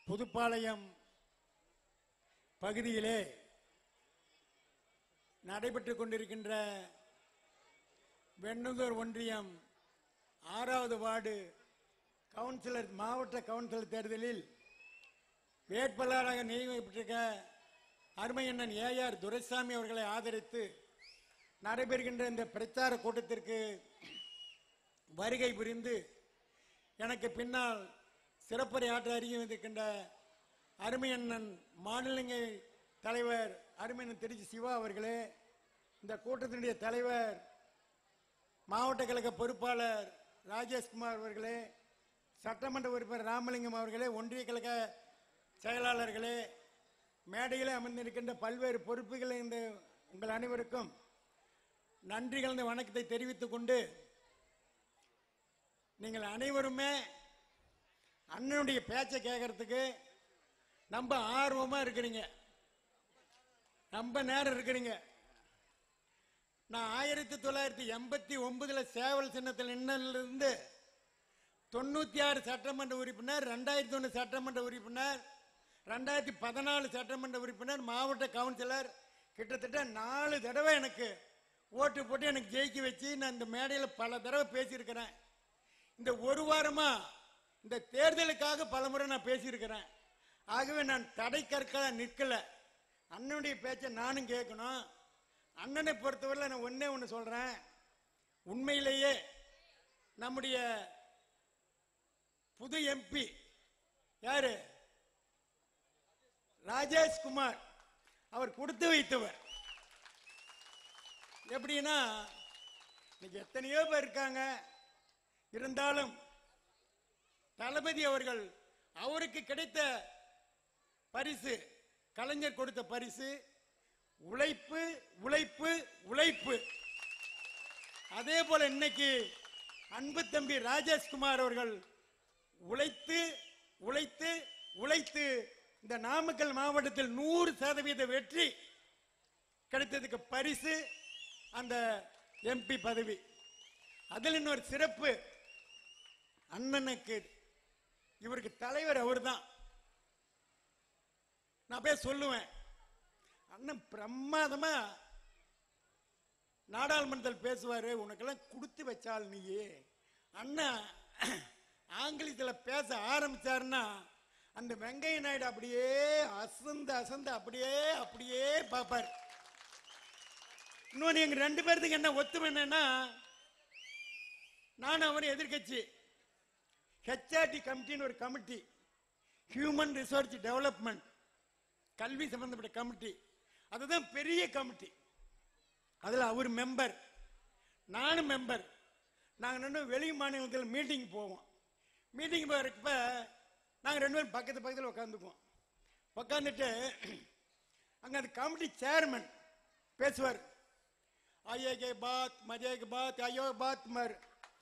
புதுப்பாளையம் பகுதியிலே நடைபெற்றுக் கொண்டிருக்கின்ற வெண்ணந்தூர் ஒன்றியம் ஆறாவது வார்டு கவுன்சிலர் மாவட்ட கவுன்சிலர் தேர்தலில் வேட்பாளராக நியமிக்கப்பட்டிருக்க அருமையண்ணன் ஏஆர் துரைசாமி அவர்களை ஆதரித்து நடைபெறுகின்ற இந்த பிரச்சார கூட்டத்திற்கு வருகை புரிந்து எனக்கு பின்னால் சிறப்புரை ஆற்ற அறிவிக்கின்ற அருமையண்ணன் மாநிலங்க தலைவர் அருமையண்ணன் திருச்சி சிவா அவர்களே இந்த கூட்டத்தினுடைய தலைவர் மாவட்ட கழக பொறுப்பாளர் ராஜேஷ்குமார் அவர்களே சட்டமன்ற உறுப்பினர் ராமலிங்கம் அவர்களே ஒன்றிய கழக செயலாளர்களே மேடையிலே அமர்ந்திருக்கின்ற பல்வேறு பொறுப்புகளை இந்த உங்கள் அனைவருக்கும் நன்றி கலந்த வணக்கத்தை தெரிவித்துக் கொண்டு நீங்கள் அனைவருமே அண்ணனுடைய பேச்சை கேட்கறதுக்கு ரொம்ப ஆர்வமா இருக்கிறீங்க ரொம்ப நேரம் இருக்கிறீங்க நான் ஆயிரத்தி தொள்ளாயிரத்தி எண்பத்தி ஒன்பதுல சேவல் சின்னத்தில் நின்னிலிருந்து தொண்ணூத்தி ஆறு சட்டமன்ற உறுப்பினர் ரெண்டாயிரத்தி ஒன்று சட்டமன்ற உறுப்பினர் ரெண்டாயிரத்தி பதினாலு சட்டமன்ற உறுப்பினர் மாவட்ட கவுன்சிலர் கிட்டத்தட்ட நாலு தடவை எனக்கு ஓட்டு போட்டு எனக்கு ஜெயிக்க வச்சு நான் இந்த மேடையில் பல தடவை பேசியிருக்கிறேன் இந்த ஒரு வாரமா இந்த தேர்தலுக்காக பலமுறை நான் பேசியிருக்கிறேன் ஆகவே நான் தடை கற்க நிற்கல அண்ணனுடைய பேச்சை நானும் கேட்கணும் அண்ணனை பொறுத்தவரையில் நான் ஒன்னே ஒன்று சொல்றேன் உண்மையிலேயே நம்முடைய புது எம்பி யாரு ராஜேஷ் குமார் அவர் கொடுத்து வைத்தவர் எப்படின்னா இன்னைக்கு எத்தனையோ பேர் இருக்காங்க இருந்தாலும் தளபதி அவர்கள் அவருக்கு கிடைத்த பரிசு கலைஞர் கொடுத்த பரிசு உழைப்பு உழைப்பு உழைப்பு அதே போல இன்னைக்கு அன்பு தம்பி ராஜேஷ்குமார் அவர்கள் உழைத்து உழைத்து உழைத்து இந்த நாமக்கல் மாவட்டத்தில் நூறு சதவீத வெற்றி கிடைத்ததுக்கு பரிசு அந்த எம்பி பதவி அதில் இன்னொரு சிறப்பு அண்ணனுக்கு இவருக்கு தலைவர் அவர்தான் நான் போய் சொல்லுவேன் அண்ணன் பிரமாதமா நாடாளுமன்றத்தில் பேசுவாரு உனக்கெல்லாம் கொடுத்து வச்சால் நீயே அண்ணா ஆங்கிலத்தில் பேச ஆரம்பிச்சாருன்னா அந்த வெங்கைய நாயுடு அப்படியே அசந்து அசந்து அப்படியே அப்படியே பார்ப்பார் இன்னொன்று எங்க ரெண்டு பேர்த்துக்கு என்ன ஒத்துமை என்னன்னா நான் அவர் எதிர்க்கட்சி ஹெச்ஆர்டி கமிட்டின்னு ஒரு கமிட்டி ஹியூமன் ரிசோர்ஸ் டெவலப்மெண்ட் கல்வி சம்பந்தப்பட்ட கமிட்டி அதுதான் பெரிய கமிட்டி அதில் அவர் மெம்பர் நானும் மெம்பர் நாங்கள் ரெண்டு பேரும் வெளி மாநிலத்தில் மீட்டிங் போவோம் மீட்டிங் போகிறப்ப நாங்கள் ரெண்டு பேரும் பக்கத்து பக்கத்தில் உட்காந்துக்குவோம் உட்காந்துட்டு அங்கே அந்த கமிட்டி சேர்மன் பேசுவார் ஐயே கே பாத் மஜே கே பாத் ஐயோ பாத் மர்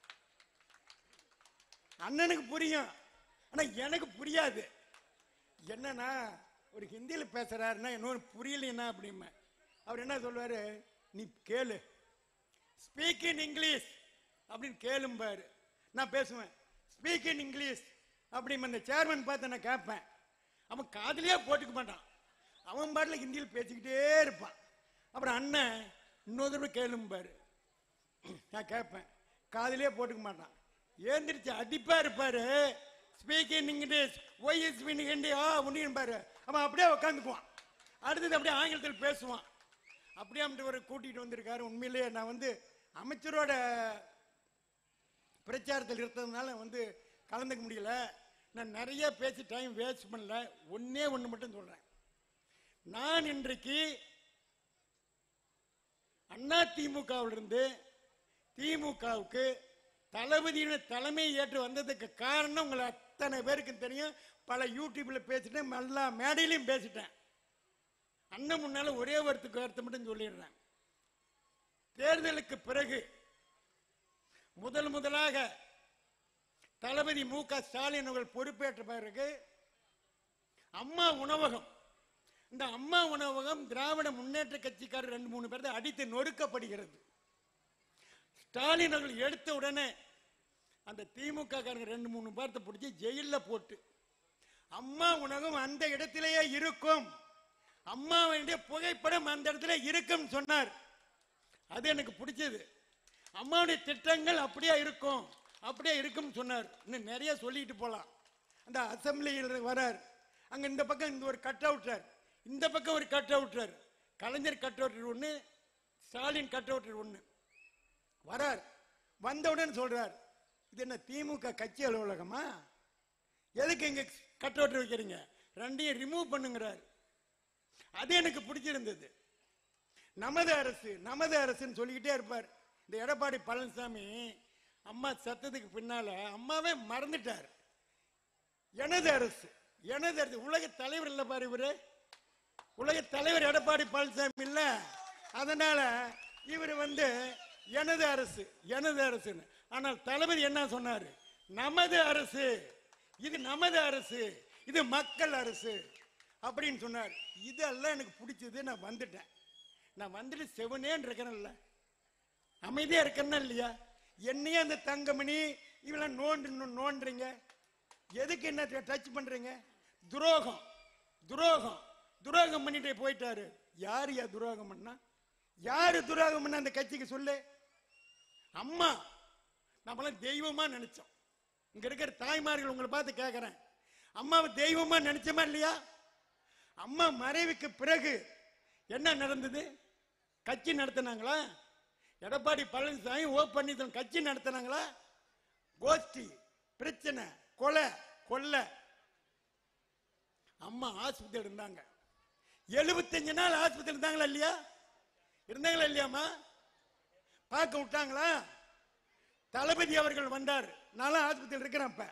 அண்ணனுக்கு புரியும் ஆனா எனக்கு புரியாது என்னன்னா ஒரு ஹிந்தியில பேசுறாருன்னா இன்னொரு புரியலைன்னா அப்படிமே அவர் என்ன சொல்லுவாரு நீ கேளு ஸ்பீக் இன் இங்கிலீஷ் அப்படின்னு கேளும்பாரு நான் பேசுவேன் ஸ்பீக் இன் இங்கிலீஷ் அப்படின்னு அந்த சேர்மன் பார்த்து நான் கேட்பேன் அவன் காதுலயே போட்டுக்க மாட்டான் அவன் பாட்டில் ஹிந்தியில் பேசிக்கிட்டே இருப்பான் அப்புறம் அண்ணன் இன்னொரு தடவை கேளும்பாரு நான் கேட்பேன் காதுலயே போட்டுக்க மாட்டான் ஏந்திரிச்சு அடிப்பா இருப்பாரு speaking English why is speaking Hindi ஆ பாரு அவன் அப்படியே உட்காந்துக்குவான் அடுத்தது அப்படியே ஆங்கிலத்தில் பேசுவான் அப்படியே அப்படி ஒரு கூட்டிகிட்டு வந்திருக்காரு உண்மையிலேயே நான் வந்து அமைச்சரோட பிரச்சாரத்தில் இருந்ததுனால வந்து கலந்துக்க முடியல நான் நிறைய பேசி டைம் வேஸ்ட் பண்ணல ஒன்னே ஒன்று மட்டும் சொல்றேன் நான் இன்றைக்கு அண்ணா திமுகவிலிருந்து திமுகவுக்கு தளபதியின் தலைமை ஏற்று வந்ததுக்கு காரணம் உங்களை அத்தனை பேருக்கு தெரியும் பல யூடியூப்ல பேசிட்டேன் எல்லா மேடையிலையும் பேசிட்டேன் அண்ணன் முன்னால ஒரே ஒருத்துக்கு கருத்து மட்டும் சொல்லிடுறேன் தேர்தலுக்கு பிறகு முதல் முதலாக தளபதி மு க ஸ்டாலின் அவர்கள் பொறுப்பேற்ற பிறகு அம்மா உணவகம் இந்த அம்மா உணவகம் திராவிட முன்னேற்ற கட்சிக்காரர் ரெண்டு மூணு பேர் அடித்து நொறுக்கப்படுகிறது ஸ்டாலின் அவர்கள் எடுத்த உடனே அந்த திமுக காரங்க ரெண்டு மூணு பேர்த்த பிடிச்சி ஜெயிலில் போட்டு அம்மா உணவும் அந்த இடத்திலேயே இருக்கும் அம்மாவுடைய புகைப்படம் அந்த இடத்துல இருக்கும் சொன்னார் அது எனக்கு பிடிச்சது அம்மாவுடைய திட்டங்கள் அப்படியே இருக்கும் அப்படியே இருக்கும் சொன்னார் இன்னும் நிறைய சொல்லிட்டு போலாம் அந்த அசம்பிளியில் வரார் அங்க இந்த பக்கம் இந்த ஒரு கட் அவுட்டார் இந்த பக்கம் ஒரு cut outer Kalaignar cut outer ஒன்று ஸ்டாலின் கட் அவுட்டர் ஒன்று வரார் வந்தவுடன் சொல்றார் இது என்ன திமுக கட்சி அலுவலகமா எதுக்கு இங்க கட் அவுட்டர் வைக்கிறீங்க ரெண்டையும் ரிமூவ் பண்ணுங்கிறார் அது எனக்கு பிடிச்சிருந்தது நமது அரசு நமது அரசுன்னு சொல்லிக்கிட்டே இருப்பார் இந்த எடப்பாடி பழனிசாமி அம்மா சத்தத்துக்கு பின்னால அம்மாவே மறந்துட்டார் எனது அரசு எனது அரசு உலக தலைவர் இல்ல பாரு இவரு உலக தலைவர் எடப்பாடி பழனிசாமி இல்ல அதனால இவர் வந்து எனது அரசு எனது அரசுன்னு ஆனால் தளபதி என்ன சொன்னாரு நமது அரசு இது நமது அரசு இது மக்கள் அரசு அப்படின்னு சொன்னார் இதெல்லாம் எனக்கு பிடிச்சது நான் வந்துட்டேன் நான் வந்துட்டு செவனேன்னு இருக்கிறேன்ல அமைதியா இருக்கேன்னா இல்லையா என்னையே அந்த தங்கமணி இவெல்லாம் நோண்டு நோ- நோண்டுறீங்க எதுக்கு என்ன டச் பண்றீங்க துரோகம் துரோகம் துரோகம் பண்ணிட்டு போயிட்டாரு யார் யா துரோகம் பண்ணா யாரு துரோகம் பண்ண அந்த கட்சிக்கு சொல்லு அம்மா நம்மளாம் தெய்வமா நினைச்சோம் இங்க இருக்கிற தாய்மார்கள் உங்களை பார்த்து கேட்கிறேன் அம்மாவை தெய்வமா நினைச்சோமா இல்லையா அம்மா மறைவுக்கு பிறகு என்ன நடந்தது கட்சி நடத்தினாங்களா எடப்பாடி பழனிசாமி ஓ பன்னீர்செல்வம் கட்சி நடத்தினாங்களா கோஷ்டி பிரச்சனை கொலை கொள்ளை அம்மா ஆஸ்பத்திரி இருந்தாங்க எழுபத்தஞ்சு நாள் ஆஸ்பத்திரி இருந்தாங்களா இல்லையா இருந்தாங்களா இல்லையாம்மா பார்க்க விட்டாங்களா தளபதி அவர்கள் வந்தார் நானும் ஆஸ்பத்திரியில் இருக்கிறேன் இப்ப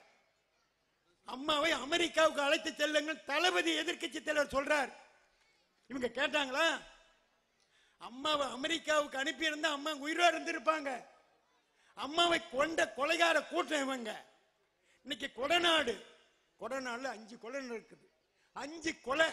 அம்மாவை அமெரிக்காவுக்கு அழைத்து செல்லுங்கள் தளபதி எதிர்க்கட்சி தலைவர் சொல்றார் இவங்க கேட்டாங்களா அம்மாவை அமெரிக்காவுக்கு அனுப்பி இருந்தா அம்மா உயிரோடு இருந்திருப்பாங்க அம்மாவை கொண்ட கொலைகார கூட்டம் இவங்க இன்னைக்கு கொடநாடு கொடநாடுல அஞ்சு கொலை இருக்குது அஞ்சு கொலை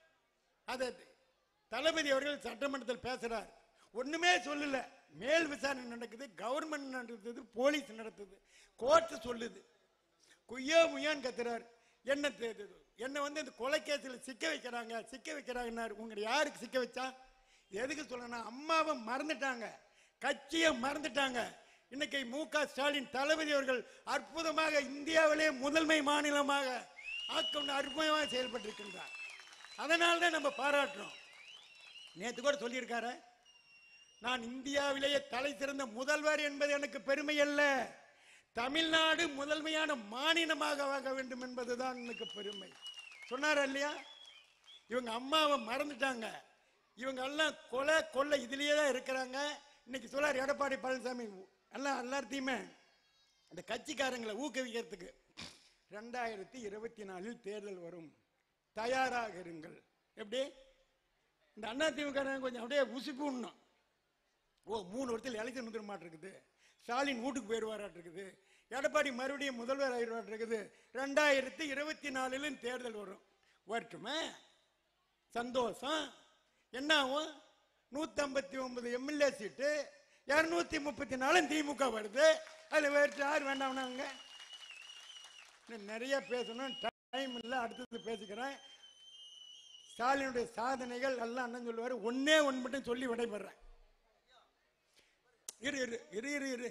அதை தளபதி அவர்கள் சட்டமன்றத்தில் பேசுறார் ஒண்ணுமே சொல்லல மேல் விசாரணை நடக்குது கவர்மெண்ட் நடத்துது போலீஸ் நடத்துது கோர்ட் சொல்லுது குய்யோ முய்யான்னு கத்துறார் என்ன தெ- தெ- என்ன வந்து இந்த கொலை கேஸில் சிக்க வைக்கிறாங்க சிக்க வைக்கிறாங்கன்னாரு உங்களை யாருக்கு சிக்க வச்சா எதுக்கு சொல்லணும் அம்மாவை மறந்துட்டாங்க கட்சியை மறந்துட்டாங்க இன்னைக்கு மு க ஸ்டாலின் தளபதி அவர்கள் அற்புதமாக இந்தியாவிலே முதன்மை மாநிலமாக ஆக்கம் அற்புதமாக செயல்பட்டிருக்கின்றார் அதனால தான் நம்ம பாராட்டுறோம் நேத்து கூட சொல்லியிருக்காரு நான் இந்தியாவிலேயே தலை சிறந்த முதல்வர் என்பது எனக்கு பெருமை அல்ல தமிழ்நாடு முதன்மையான மாநிலமாக ஆக வேண்டும் என்பதுதான் எனக்கு பெருமை சொன்னாரா இல்லையா இவங்க அம்மாவை மறந்துட்டாங்க இவங்க எல்லாம் கொலை கொள்ளை இதுலயே தான் இருக்கிறாங்க இன்னைக்கு சொல்லார் எடப்பாடி பழனிசாமி எல்லாம் எல்லாத்தையுமே இந்த கட்சிக்காரங்களை ஊக்குவிக்கிறதுக்கு ரெண்டாயிரத்தி இருபத்தி நாலில் தேர்தல் வரும் தயாராக இருங்கள் எப்படி இந்த அண்ணா திமுக கொஞ்சம் அப்படியே உசுப்பி விடணும் ஓ மூணு வருஷத்தில் எலெக்ஷன் வந்துட மாட்டிருக்குது ஸ்டாலின் வீட்டுக்கு போயிடுவாராட்டு இருக்குது எடப்பாடி மறுபடியும் முதல்வர் ஆயிடுவாட்டு இருக்குது ரெண்டாயிரத்தி இருபத்தி நாலுலும் தேர்தல் வரும் வரட்டுமே சந்தோஷம் என்ன ஆகும் நூத்தம்பத்தி ஒன்பது எம்எல்ஏ சீட்டு இருநூத்தி முப்பத்தி நாலும் திமுக வருது அதுல வேறு யார் வேண்டாம்னாங்க இன்னும் நிறைய பேசணும் டைம் இல்லை அடுத்தது பேசிக்கிறேன் ஸ்டாலினுடைய சாதனைகள் எல்லாம் அண்ணன் சொல்லுவாரு ஒன்னே ஒன்று மட்டும் சொல்லி விடைபெறேன் இரு இரு இரு இரு இரு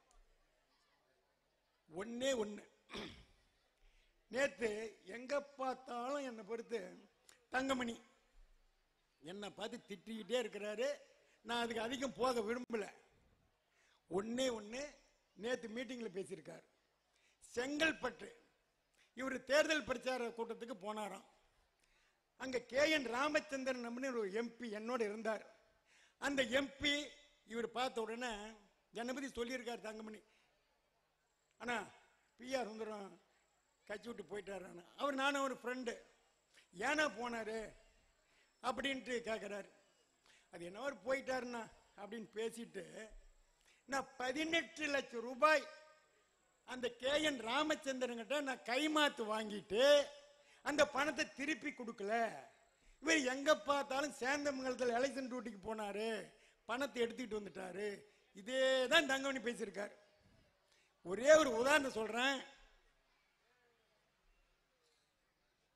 ஒன்னே ஒண்ணு நேத்து எங்க பார்த்தாலும் என்னை பொறுத்து தங்கமணி என்னை பார்த்து திட்டிக்கிட்டே இருக்கிறாரு நான் அதுக்கு அதிகம் போக விரும்பல ஒன்னே ஒண்ணு நேத்து மீட்டிங்ல பேசியிருக்கார் செங்கல்பட்டு இவர் தேர்தல் பிரச்சார கூட்டத்துக்கு போனாராம் அங்க கே என் ராமச்சந்திரன் அப்படின்னு ஒரு எம்பி என்னோட இருந்தார் அந்த எம்பி இவர் பார்த்த உடனே என்னை பத்தி சொல்லியிருக்கார் தங்கமணி அண்ணா பிஆர் சுந்தரம் கட்சி விட்டு போயிட்டாரு அவர் நானும் ஒரு ஃப்ரெண்டு ஏன்னா போனாரு அப்படின்ட்டு கேட்குறாரு அது என்ன அவர் போயிட்டாருண்ணா அப்படின்னு பேசிட்டு நான் பதினெட்டு லட்சம் ரூபாய் அந்த கே என் ராமச்சந்திரன் கிட்ட நான் கைமாத்து வாங்கிட்டு அந்த பணத்தை திருப்பி கொடுக்கல இவர் எங்க பார்த்தாலும் சேந்தமங்கலத்தில் எலெக்ஷன் டியூட்டிக்கு போனாரு பணத்தை எடுத்துக்கிட்டு வந்துட்டாரு இதே தான் தங்கமணி பேசியிருக்காரு ஒரே ஒரு உதாரணம் சொல்றேன்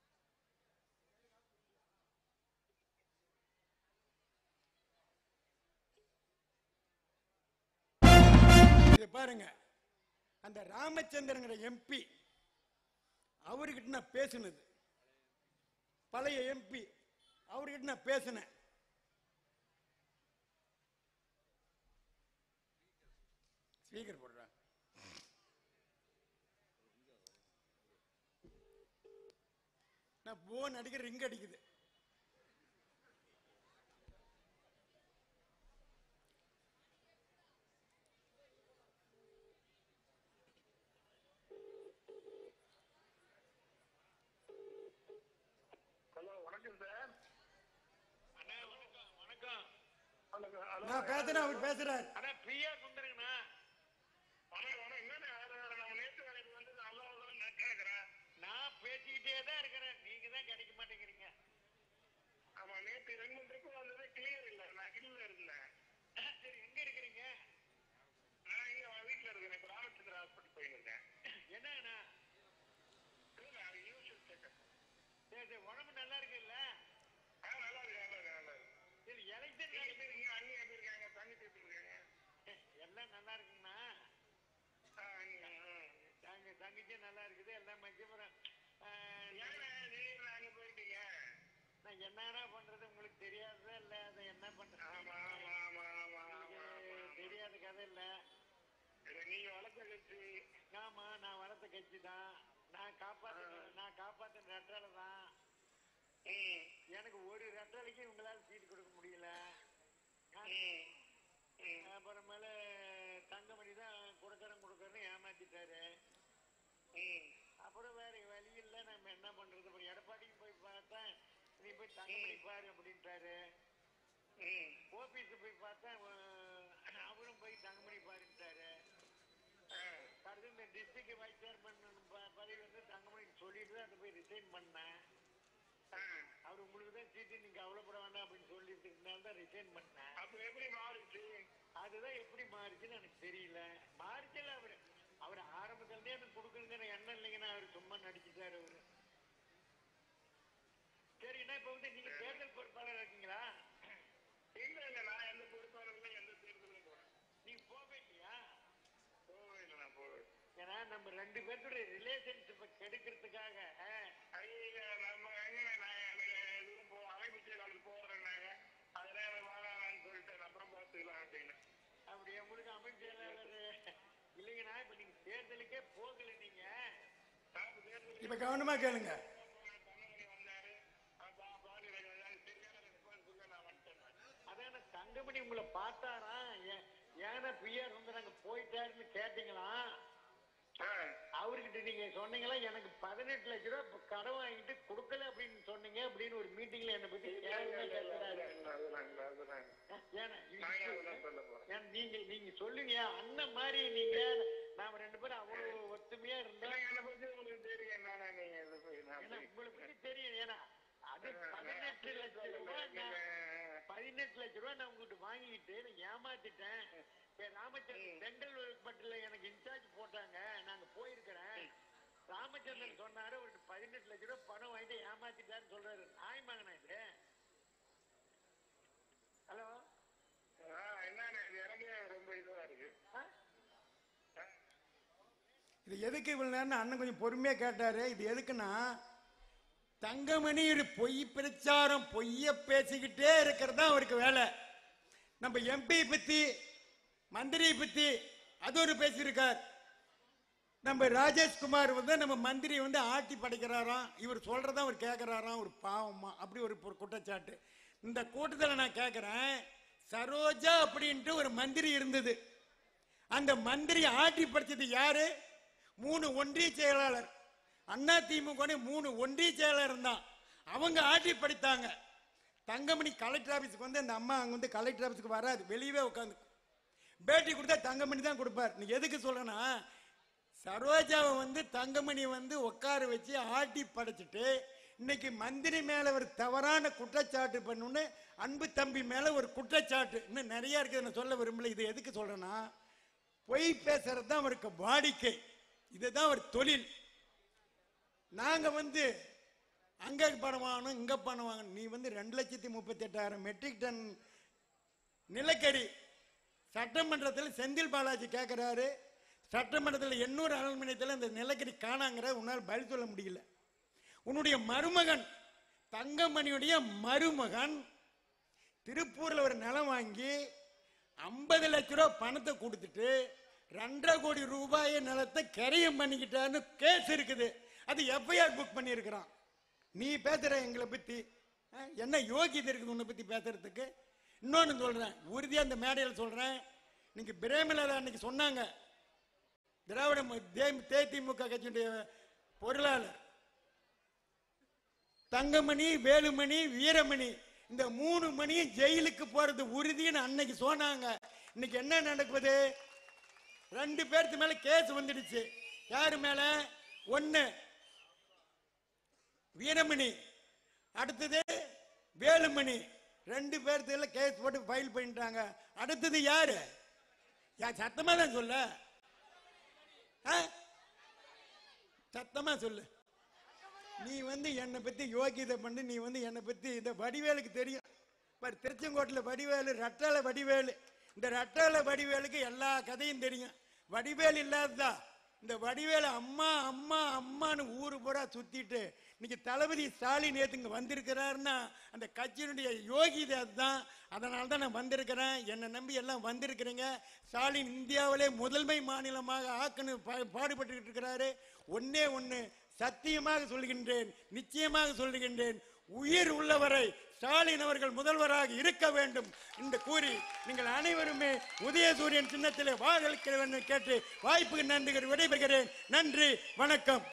பாருங்க அந்த ராமச்சந்திரங்கிற எம்பி அவர்கிட்ட நான் பேசுனது பழைய எம்பி அவர்கிட்ட நான் பேசினேன் ஸ்பீக்கர் போடுறேன் நான் போன் அடிக்கிற ரிங் அடிக்குது ஹலோ வணக்கம் சார் அண்ணா வணக்கம் வணக்கம் வணக்கம் ஹலோ நான் பேசுறேன் அவர் பேசுறாரு அண்ணா பிரியா சுந்தரங்கண்ணா வணக்கம் வணக்கம் என்னண்ணே வேற வேற நம்ம நேற்று வேலைக்கு வந்து நல்லா நான் கேட்குறேன் நான் பேசிக்கிட்டே தான் இருக்கிறேன் நீங்க தான் கிடைக்க மாட்டேங்கிறீங்க ஆமா நேற்று ரெண்டு மூணு ட்ரிப்பு வந்தது கிளியர் இல்லை நான் கிளியர் இருந்தேன் சரி எங்க இருக்கிறீங்க நான் இங்க வீட்டில் இருக்கிறேன் இப்போ ராமச்சந்திர ஹாஸ்பிட்டல் போயிருந்தேன் என்னண்ணா இல்லை யூஷுவல் செக்கப் சரி சரி உடம்பு நல்லா இருக்குல்ல ஆ நல்லா இருக்கு நல்லா இருக்கு நல்லா இருக்கு சரி எலெக்ஷன் நீங்க எப்படி இருக்கீங்க அண்ணி எப்படி இருக்காங்க தங்கச்சி எப்படி இருக்காங்க எல்லாம் நல்லா இருக்குங்கண்ணா ஆ அண்ணி ஆ. தங்க தங்கச்சி நல்லா இருக்குது எல்லாம் மஞ்சபுரம் ஏண்ணே திடீர்னு அங்கே போயிட்டீங்க நான் என்னடா பண்றது உங்களுக்கு தெரியாததா இல்ல அதை என்ன பண்றது ஆமா ஆமா ஆமா ஆமா ஆமா உங்களுக்கு ஆமா தெரியாத கதை இல்ல இல்லை, நீங்க வளர்த்த கட்சி ஆமா நான் வளர்த்த கட்சி தான் நான் காப்பாத்த நான் காப்பாத்த ரெட்டால தான் ம் எனக்கு ஒரு ரெட்டலைக்கு உங்களால சீட்டு கொடுக்க முடியல ஆ, ம் ம் அப்புறமேல தங்கமணி தான் கொடுக்கறேன் கொடுக்கறேன்னு ஏமாத்திட்டாரு ம் அப்புறம் வேற வழி இல்ல நம்ம என்ன பண்றது அப்புறம் எடப்பாடிக்கு போய் பார்த்தேன் நீ போய் தங்கமணி பாரு அப்படின்ட்டாரு ம் ஓபிஎஸ் போய் பார்த்தா அஹ், அவரும் போய் தங்கமணி பாருன்ட்டாரு ஆ அடுத்து இந்த டிஸ்ட்ரிக்ட் வைஸ் சேர்மன் பதவி வந்து தங்கமணிக்கு சொல்லிட்டு தான் அதை போய் ரிசைன் பண்ணேன் ஆ அவர் உங்களுக்கு தான் சீட்டு நீங்க கவலைப்பட வேண்டாம் அப்படின்னு சொல்லிட்டு இருந்தாலும் தான் ரிசைன் பண்ணேன் அப்ப எப்படி மாறுச்சு அதுதான் எப்படி மாறுச்சுன்னு எனக்கு தெரியல மாறுச்சுல அவரு அவர் ஆரம்பத்துல இருந்தே எனக்கு கொடுக்கணுங்கிற எண்ணம் இல்லைங்கன்னா அவர் சும்மா நடிச்சுட்டாரு அவரு சரிண்ணா இப்ப வந்து நீங்க தேர்தல் பொறுப்பாளர் இருக்கீங்களா இல்ல இல்ல நான் எந்த பொறுப்பாளர்களும் எந்த தேர்தலும் போறேன் நீங்க போவே இல்லையா போவே இல்லை நான் போவேன் ஏன்னா நம்ம ரெண்டு பேர்த்துடைய ரிலேஷன்ஷிப்பை கெடுக்கிறதுக்காக அஹ், ஐயா நம்ம எங்க நான் எனக்கு எதுவும் போ அமைப்பு செயலாளர் போறேன்னாங்க அதனால வாங்கலாம்னு சொல்லிட்டு அப்புறம் பார்த்துக்கலாம் அப்படின்னு அப்படி உங்களுக்கு அமைச்சர் இல்லைங்கண்ணா இப்ப நீங்க தேர்தலுக்கே போகல நீங்க நான் தேர்தலுக்கு இப்ப கவனமா கேளுங்க தங்கமணி வந்தாரு அப்ப பாலியல் வந்தாரு சரியான ரெஸ்பான்ஸ் இல்லை நான் வந்துட்டேன் அதான் தங்கமணி உங்களை பார்த்தாரா ஏ- ஏன்னா பிஆர் வந்து நாங்க போயிட்டாருன்னு கேட்டீங்களா ஆ அவர்கிட்ட நீங்க சொன்னீங்களா எனக்கு பதினெட்டு லட்ச ரூபாய் இப்ப கடன் வாங்கிட்டு கொடுக்கல அப்படின்னு சொன்னீங்க அப்படின்னு ஒரு மீட்டிங்ல என்ன பத்தி கேள்வி கேட்கிறாரு அதெல்லாம் இல்லை அதெல்லாம் இல்லை. ஏன்னா நான் ஏன் இது- அதெல்லாம் சொல்ல போறேன் ஏன்னா நீங்க நீங்க சொல்லுங்க அண்ணன் மாதிரி நீங்க நாம ரெண்டு பேரும் அவ்வளவு ஒத்துமையா இருந்தா இல்லைங்க, என்னை பத்தி உங்களுக்கு தெரியும் என்னன்னா நீங்க இது போய் நான் ஏன்னா போய் உங்களுக்கு பத்தி தெரியும் ஏன்னா அது பதினெட்டு லட்சம் ரூபாய் நான் பதினெட்டு லட்ச ரூபாய் நான் உங்ககிட்ட வாங்கிட்டு நான் ஏமாத்திட்டேன் இப்ப ராமச்சந்திரன் சென்ட்ரல் பட்டில எனக்கு இன்சார்ஜ் போட்டாங்க நாங்க போயிருக்கிறேன் ராமச்சந்திரன் சொன்னாரு ஒரு பதினெட்டு லட்ச ரூபாய் பணம் வாங்கிட்டு ஏமாத்திட்டாருன்னு சொல்றாரு நாய் மகனா இது ஹலோ ஆ, என்னண்ணே, இது எனக்கே ரொம்ப இதுவா இருக்கு ஆ? இது எதுக்கு இவ்வளவு நேரம் அண்ணன் கொஞ்சம் பொறுமையா கேட்டாரு இது எதுக்குன்னா தங்கமணி ஒரு பொய் பிரச்சாரம் பொய்ய பேசிக்கிட்டே இருக்கிறது தான் அவருக்கு வேலை நம்ம எம்பி பத்தி மந்திரி பத்தி அது ஒரு பேசியிருக்கார் நம்ம ராஜேஷ்குமார் வந்து நம்ம மந்திரி வந்து ஆட்டி படைக்கிறாராம் இவர் சொல்றத அவர் கேட்கிறாராம் ஒரு பாவமா அப்படி ஒரு ஒரு குற்றச்சாட்டு இந்த கூட்டத்தில் நான் கேட்கிறேன் சரோஜா அப்படின்ட்டு ஒரு மந்திரி இருந்தது அந்த மந்திரி ஆட்டி படிச்சது யாரு மூணு ஒன்றிய செயலாளர் அண்ணா திமுக மூணு ஒன்றிய செயலாளர் தான் அவங்க ஆட்டி படித்தாங்க தங்கமணி கலெக்டர் ஆபீஸ்க்கு வந்து அந்த அம்மா அங்க வந்து கலெக்டர் ஆபீஸ்க்கு வராது வெளியவே உட்காந்து பேட்டி கொடுத்தா தங்கமணி தான் கொடுப்பார் நீ எதுக்கு சொல்றேன்னா சரோஜாவை வந்து தங்கமணி வந்து உட்கார வச்சு ஆட்டி படைச்சிட்டு இன்னைக்கு மந்திரி மேல ஒரு தவறான குற்றச்சாட்டு பண்ணுன்னு அன்பு தம்பி மேல ஒரு குற்றச்சாட்டு இன்னும் நிறைய இருக்குது நான் சொல்ல விரும்பல இது எதுக்கு சொல்றேன்னா பொய் பேசுறது தான் அவருக்கு வாடிக்கை இதுதான் ஒரு தொழில் நாங்க வந்து அங்க பணம் வாங்கணும் இங்க பணம் வாங்கணும் நீ வந்து ரெண்டு லட்சத்தி முப்பத்தி எட்டாயிரம் மெட்ரிக் டன் நிலக்கரி சட்டமன்றத்தில் செந்தில் பாலாஜி கேட்கிறாரு சட்டமன்றத்தில் எண்ணூறு அரண்மனையத்தில் இந்த நிலக்கரி காணாங்கிற உன்னால் பதில் சொல்ல முடியல உன்னுடைய மருமகன் தங்கமணியுடைய மருமகன் திருப்பூர்ல ஒரு நிலம் வாங்கி ஐம்பது லட்ச ரூபா பணத்தை கொடுத்துட்டு ரெண்டரை கோடி ரூபாய் நிலத்தை கரையம் பண்ணிக்கிட்டான்னு கேஸ் இருக்குது அது எஃப்ஐஆர் புக் பண்ணியிருக்கிறான் நீ பேசுற எங்களை பத்தி ஆ, என்ன யோகியதை இருக்குது உன்னை பத்தி பேசுறதுக்கு இன்னொன்னு சொல்றேன் உறுதியா அந்த மேடையில் சொல்றேன் இன்னைக்கு பிரேமலதா அன்னைக்கு சொன்னாங்க திராவிட மு- தே- தேதிமுக கட்சியுடைய பொருளாளர் தங்கமணி வேலுமணி வீரமணி இந்த மூணு மணியும் ஜெயிலுக்கு போறது உறுதின்னு அன்னைக்கு சொன்னாங்க இன்னைக்கு என்ன நடக்குது ரெண்டு பேருக்கு மேல கேஸ் வந்துடுச்சு யாரு மேல ஒண்ணு வீரமணி அடுத்தது வேலுமணி ரெண்டு பேர்த்துல கேஸ் போட்டு ஃபைல் பண்ணிட்டாங்க அடுத்தது யாரு யா சத்தமா தான் சொல்ல ஆ? சத்தமா சொல்லு நீ வந்து என்னை பத்தி யோகியதை பண்ணி நீ வந்து என்னை பத்தி இந்த வடிவேலுக்கு தெரியும் பாரு திருச்செங்கோட்டில் வடிவேலு ரட்டால வடிவேலு இந்த ரட்டால வடிவேலுக்கு எல்லா கதையும் தெரியும் வடிவேல் இல்லாததா இந்த வடிவேலு அம்மா அம்மா அம்மான்னு ஊரு பூரா சுத்திட்டு இன்னைக்கு தளபதி ஸ்டாலின் நேத்து இங்க வந்திருக்கிறாருன்னா அந்த கட்சியினுடைய யோகிதை அதுதான் அதனால தான் நான் வந்திருக்கிறேன் என்னை நம்பி எல்லாம் வந்திருக்கிறீங்க ஸ்டாலின் இந்தியாவிலே முதன்மை மாநிலமாக ஆக்கணும் பா- பாடுபட்டுக்கிட்டு இருக்கிறாரு ஒன்னே ஒண்ணு சத்தியமாக சொல்கின்றேன் நிச்சயமாக சொல்லுகின்றேன் உயிர் உள்ளவரை ஸ்டாலின் அவர்கள் முதல்வராக இருக்க வேண்டும் என்று கூறி நீங்கள் அனைவருமே உதயசூரியன் சின்னத்திலே வாக்களிக்க வேண்டும் என்று கேட்டு வாய்ப்புக்கு நன்றி விடைபெறுகிறேன் நன்றி வணக்கம்